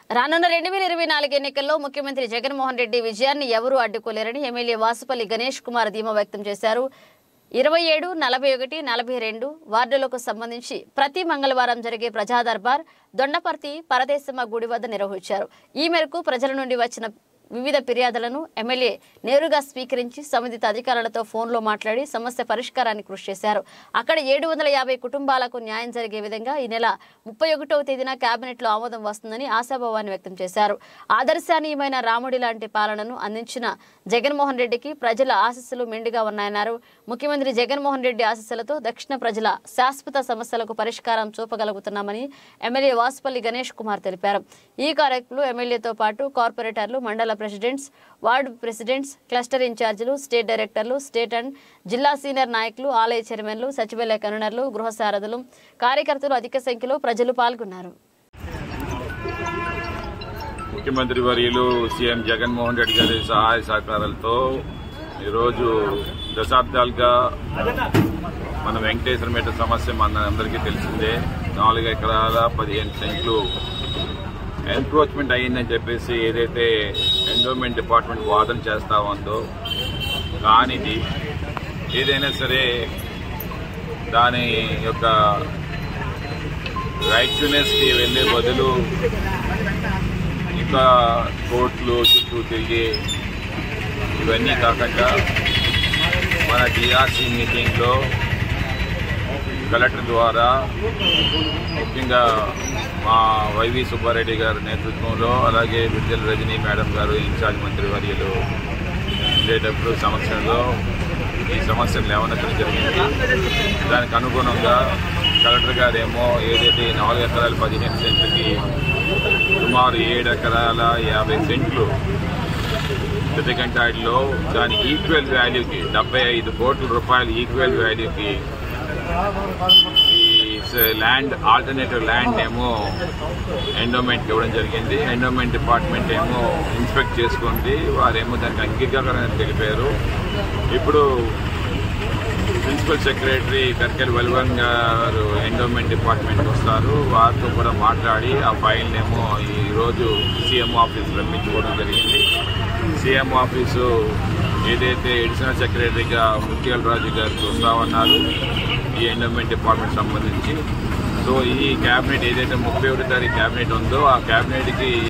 రానున్న రెండు వేల ఇరవై నాలుగు ఎన్నికల్లో ముఖ్యమంత్రి జగన్మోహన్ రెడ్డి విజయాన్ని ఎవరూ అడ్డుకోలేరని ఎమ్మెల్యే వాసుపల్లి గణేష్ కుమార్ ధీమా వ్యక్తం చేశారు ఇరవై ఏడు నలభై ఒకటి నలభై రెండు వార్డులకు సంబంధించి ప్రతి మంగళవారం జరిగే ప్రజా దర్బార్ దొండపర్తి పరదేశమ్మ గుడి వద్ద నిర్వహించారు ఈ మేరకు ప్రజల నుండి వచ్చిన వివిధ ఫిర్యాదులను ఎమ్మెల్యే నేరుగా స్వీకరించి సంబంధిత అధికారులతో ఫోన్లో మాట్లాడి సమస్య పరిష్కారానికి కృషి చేశారు అక్కడ ఏడు వందల యాభై కుటుంబాలకు న్యాయం జరిగే విధంగా ఈ నెల ముప్పై ఒకటవ తేదీన కేబినెట్లో ఆమోదం వస్తుందని ఆశాభావాన్ని వ్యక్తం చేశారు ఆదర్శనీయమైన రాముడి లాంటి పాలనను అందించిన జగన్మోహన్ రెడ్డికి ప్రజల ఆశస్సులు మెండుగా ఉన్నాయన్నారు ముఖ్యమంత్రి జగన్మోహన్ రెడ్డి ఆశస్సులతో దక్షిణ ప్రజల శాశ్వత సమస్యలకు పరిష్కారం చూపగలుగుతున్నామని ఎమ్మెల్యే వాసుపల్లి గణేష్ కుమార్ తెలిపారు ఈ కార్యక్రమంలో ఎమ్మెల్యేతో పాటు కార్పొరేటర్లు మండల ప్రెసిడెంట్స్ వార్డు ప్రెసిడెంట్స్ క్లస్టర్ ఇన్ఛార్జీలు స్టేట్ డైరెక్టర్లు స్టేట్ అండ్ జిల్లా సీనియర్ నాయకులు ఆలయ చైర్మన్లు సచివాలయ కన్వీనర్లు గృహ సారథులు కార్యకర్తలు అధిక సంఖ్యలో ప్రజలు పాల్గొన్నారు ముఖ్యమంత్రి వర్యులు సీఎం జగన్మోహన్ రెడ్డి గారి సహాయ సహకారాలతో ఈరోజు దశాబ్దాలుగా మన వెంకటేశ్వర మేట సమస్య మన అందరికీ తెలిసిందే నాలుగు ఎకరాల పదిహేను సెంట్లు ఎన్క్రోచ్మెంట్ అయ్యిందని చెప్పేసి ఏదైతే ఎండోమెంట్ డిపార్ట్మెంట్ వాదన చేస్తా ఉందో కానిది ఏదైనా సరే దాని యొక్క రైట్యునెస్కి వెళ్లే బదులు ఇంకా కోర్టులు చుట్టూ తిరిగి ఇవన్నీ కాకుండా మన డిఆర్సీ మీటింగ్లో కలెక్టర్ ద్వారా ముఖ్యంగా మా వైవి సుబ్బారెడ్డి గారి నేతృత్వంలో అలాగే విడుదల రజనీ మేడం గారు ఇన్ఛార్జ్ మంత్రి వర్యులు ఉండేటప్పుడు సమస్యలో ఈ సమస్యను లేవనెత్తడం జరిగింది దానికి అనుగుణంగా కలెక్టర్ గారేమో ఏదైతే ఈ నాలుగు ఎకరాల పదిహేను సెంట్లకి సుమారు ఏడు ఎకరాల యాభై సెంట్లు పెద్దగంటాడిలో దాని ఈక్వల్ వాల్యూకి డెబ్బై ఐదు కోట్ల రూపాయల ఈక్వల్ వాల్యూకి ఈ ల్యాండ్ ఆల్టర్నేటివ్ ల్యాండ్ ఏమో ఎండోమెంట్ ఇవ్వడం జరిగింది ఎండోమెంట్ డిపార్ట్మెంట్ ఏమో ఇన్స్పెక్ట్ చేసుకుంది వారేమో దానికి అంగీకారం తెలిపారు ఇప్పుడు ప్రిన్సిపల్ సెక్రటరీ కర్కెల్ వెల్వన్ గారు ఎండోమెంట్ డిపార్ట్మెంట్ వస్తారు వారితో కూడా మాట్లాడి ఆ ఫైల్ ఏమో ఈ రోజు సీఎం ఆఫీస్ పంపించుకోవడం జరిగింది సీఎం ఆఫీసు ఏదైతే ఎడిషనల్ సెక్రటరీగా ముత్యాల రాజు గారు చూస్తామన్నారు ఈ ఎండోమెంట్ డిపార్ట్మెంట్ సంబంధించి సో ఈ క్యాబినెట్ ఏదైతే ముప్పై ఒకటి తారీఖు క్యాబినెట్ ఉందో ఆ క్యాబినెట్కి